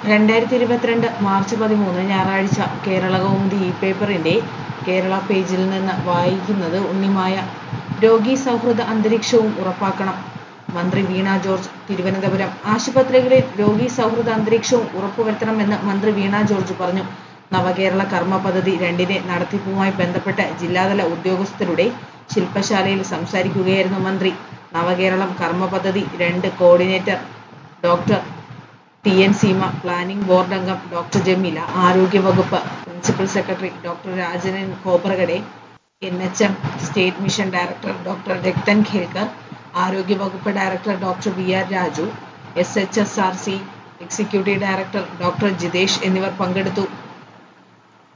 രണ്ടായിരത്തി ഇരുപത്തിരണ്ട് മാർച്ച് പതിമൂന്ന് ഞായറാഴ്ച കേരള കൗമുദി ഇ പേപ്പറിൻ്റെ കേരള പേജിൽ നിന്ന് വായിക്കുന്നത് ഉണ്ണിമായ രോഗി സൗഹൃദ അന്തരീക്ഷവും ഉറപ്പാക്കണം മന്ത്രി വീണ ജോർജ് തിരുവനന്തപുരം ആശുപത്രികളിൽ രോഗി സൗഹൃദ അന്തരീക്ഷവും ഉറപ്പുവരുത്തണമെന്ന് മന്ത്രി വീണ ജോർജ് പറഞ്ഞു നവകേരള കർമ്മ പദ്ധതി രണ്ടിന്റെ നടത്തിപ്പുമായി ബന്ധപ്പെട്ട് ജില്ലാതല ഉദ്യോഗസ്ഥരുടെ ശില്പശാലയിൽ സംസാരിക്കുകയായിരുന്നു മന്ത്രി നവകേരളം കർമ്മ പദ്ധതി രണ്ട് coordinator doctor T N Seema planning board അംഗം ഡോക്ടർ ജമീല ആരോഗ്യവകുപ്പ് principal secretary doctor Rajan Khobragade N H M state mission director doctor Rathan Khelkar ആരോഗ്യവകുപ്പ് director doctor V R Raju S H S R C executive director doctor Jithesh എന്നിവർ പങ്കെടുത്തു